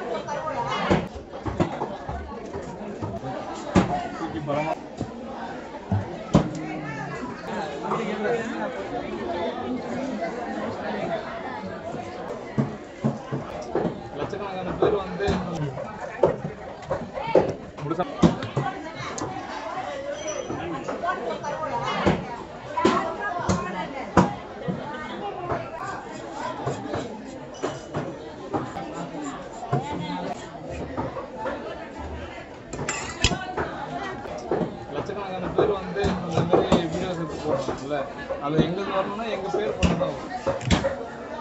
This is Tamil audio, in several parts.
தூக்கி பலமா லட்சக்கணக்கான பேர் வந்து முழுசா லட்சக்கணக்கான பேர் வந்து இந்த மாதிரி வீடியோஸ் எடுத்து போடுறாங்கல்ல அது எங்களுக்கு வரணும்னா எங்க பேர் பண்ண தான் வரும்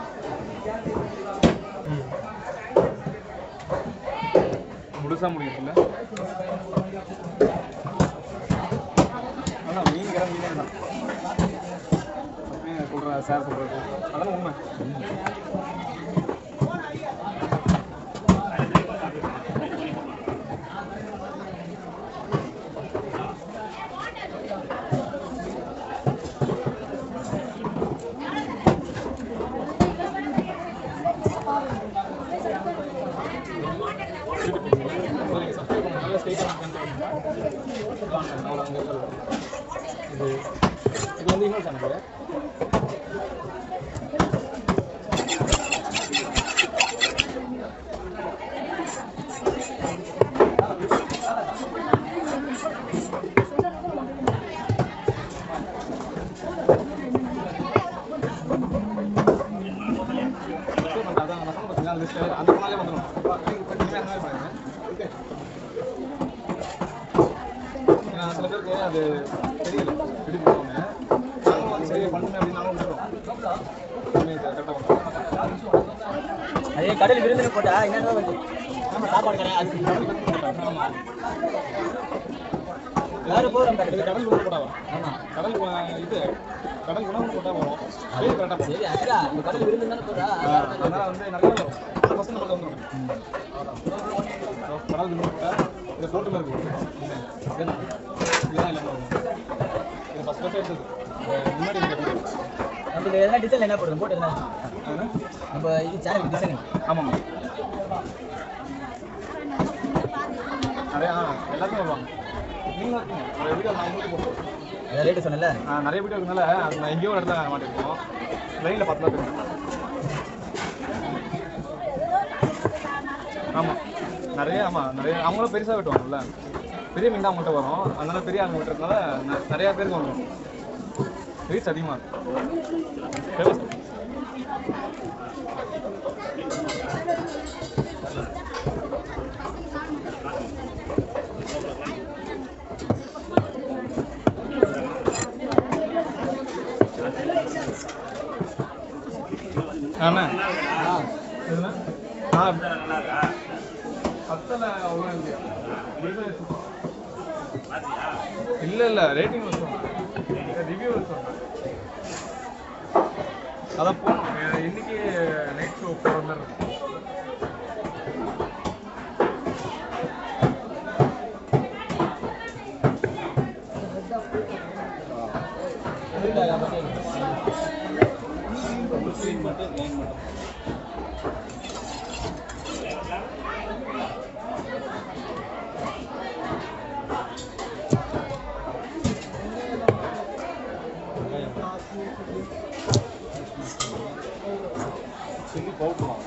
முழுசா முடியுதுல்ல அதான் மீன் கிற மீனே தான் அப்படியே சொல்கிறேன் சார் சொல்கிறது அதான் உண்மை சரிங்க சப்ஸ்கிரைப் பண்ணுங்க நல்லா ஸ்ட்ரைட்டாக கண்டு அவ்வளோ அங்கே இது இது வந்து இன்னொரு சேனல் சப்ஸ்கிரைப் பண்ணுங்க அதான் நான் சொன்ன பார்த்தீங்களா லிஸ்ட் அந்த பண்ணாலே வந்துடும் கண்டிப்பாக அந்த மாதிரி பாருங்க ஏன்னா சில பேருக்கு அது தெரியல எப்படி போவாங்க நாங்களும் வந்து சரி பண்ணுங்க அப்படின்னாலும் விட்டுறோம் கரெக்டாக பண்ணுறோம் அதே கடல் விருந்தினர் போட்டா என்ன வருது ஆமா சாப்பாடு கடை அது எல்லாரும் போகிறோம் இது கடல் உணவு போட்டா வரும் ஆமா கடல் உண- இது கடல் உணவு போட்டா வரும் அது கரெக்டாக போகும் சரி அதுடா இந்த கடல் விருந்து தானே போறா அதனால வந்து நிறைய வரும் ஃபஸ்ட்டு நம்மளுக்கு வந்துடும் கடல் உணவு போட்டா இது போட்டுல இருக்கு இதுதான் இதுதான் இல்லை இது ஃபஸ்ட் ஃபஸ்ட் எடுத்தது இது முன்னாடி இருக்கிறது நம்மளுக்கு எதனா டிசைன் என்ன போடுறது போட்டு எதனா அதுனா நம்ம இது சேனல் டிசைன் ஆமாம் நிறைய ஆ எல்லாத்தையும் வருவாங்க நீங்களும் இருக்கீங்க ஒரு வீடியோ நான் உங்களுக்கு போட்டுருவோம் அதான் ரேட்டு சொன்னல ஆ, நிறைய வீடியோ இருக்கனால அது நான் எங்கேயோ ஒரு இடத்துல மாட்டிருக்கோம் லைனில் பத்து பேர் ஆமாம் நிறைய ஆமாம் நிறைய அவங்களும் பெருசாக வெட்டுவாங்கல்ல பெரிய மீன் தான் அவங்கள்ட்ட வரும் அதனால பெரிய ஆளுங்க வெட்டுறதுனால ந- நிறைய பேருக்கு வந்துடும் ரீச் அதிகமாக இருக்கும் ஃபேமஸ் அண்ணா எதுனா ஆ பத்தல அவ்வளோ இல்லையா இல்லை இல்லை ரேட்டிங் வச்சோம் ரிவ்யூ வச்சோம் அதான் போனோம் எ- இன்னைக்கு நைட் ஷோ போகிற மாதிரி இருக்கும் சில்லி பவுட்ரு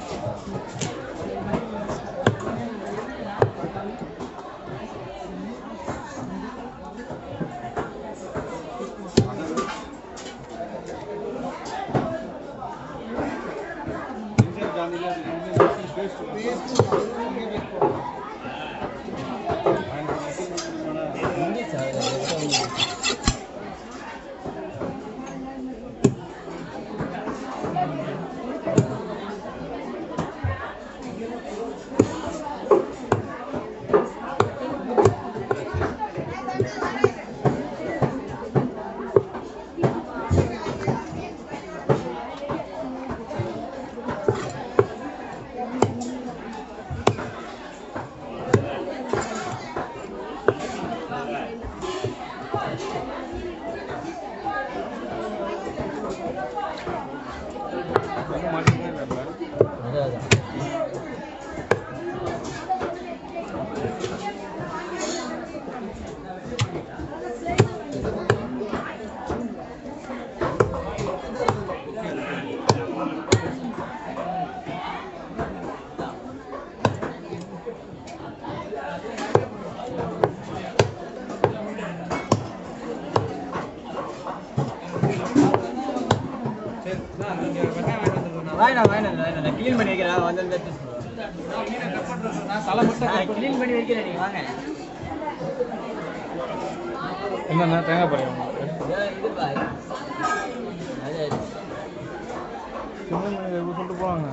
வந்து வந்து எடுத்து தலை மட்டும் க்ளீன் பண்ணி வைக்கிறேன் நீங்க வாங்க என்னென்ன தேங்காய் பாரு இதோ இது பாரு அது சின்ன மீன் சொல்லிட்டு போவாங்க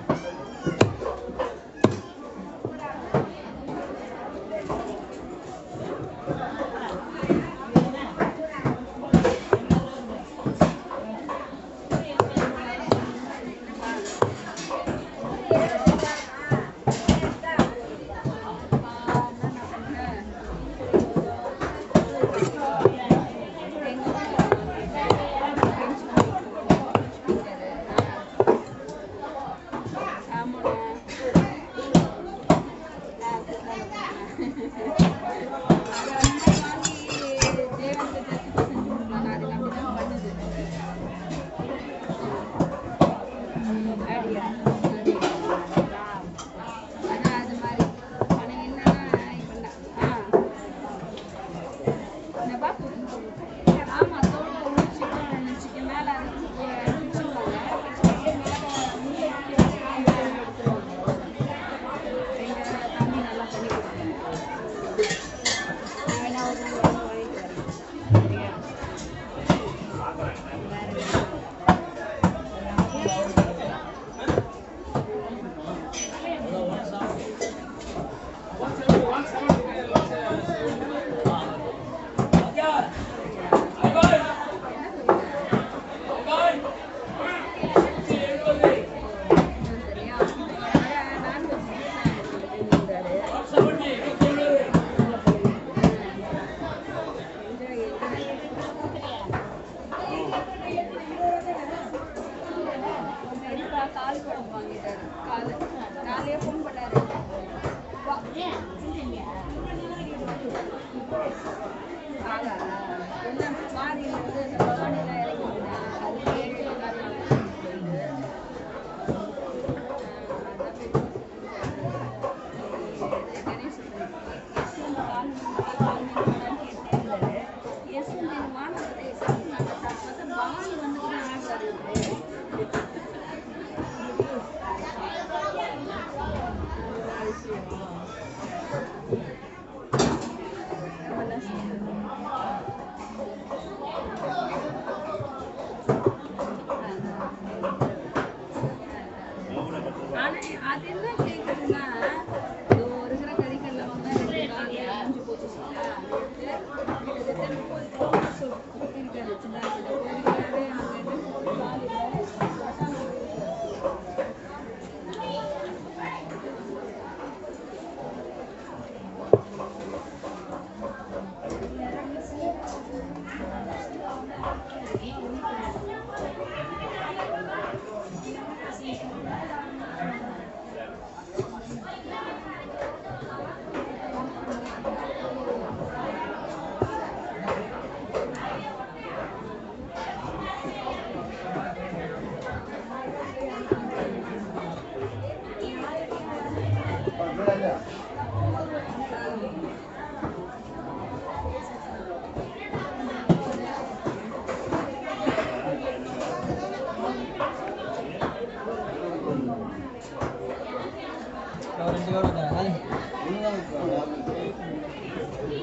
ஆமா தோல் உரிச்சிட்டு நினைச்சிட்டு மேல தண்ணி நல்லா பண்ணி கொடுப்பேன் நான் வேணா ஒரு நாள் வந்து வாங்கிட்டு வரேன் சரியா சரியா நான்வெஜ் பெரியப்பா கால் குழம்பு வாங்கிட்டாரு கால் நாளே ஃபோன் பண்ணாரு வா. ஆகாதா? என்ன மாடியில வந்து இந்த பவானிலாம் இறக்கி விட்டா, அது கேட்டு எல்லாரும் போயிட்டு. ஆனா அது என்ன கேக்குதுன்னா இதோ இருக்கிற கறிக்கல்ல வந்து ரெண்டு கால் அரைஞ்சு போச்சு சரியா? எடுத்து கிட்டத்தட்ட முப்பது மாசம் இருக்காது சின்ன சின்ன கோழிக்காரு அங்க இருந்து கால் இல்லை. ஒரு ரெண்டு கவர் தரேன்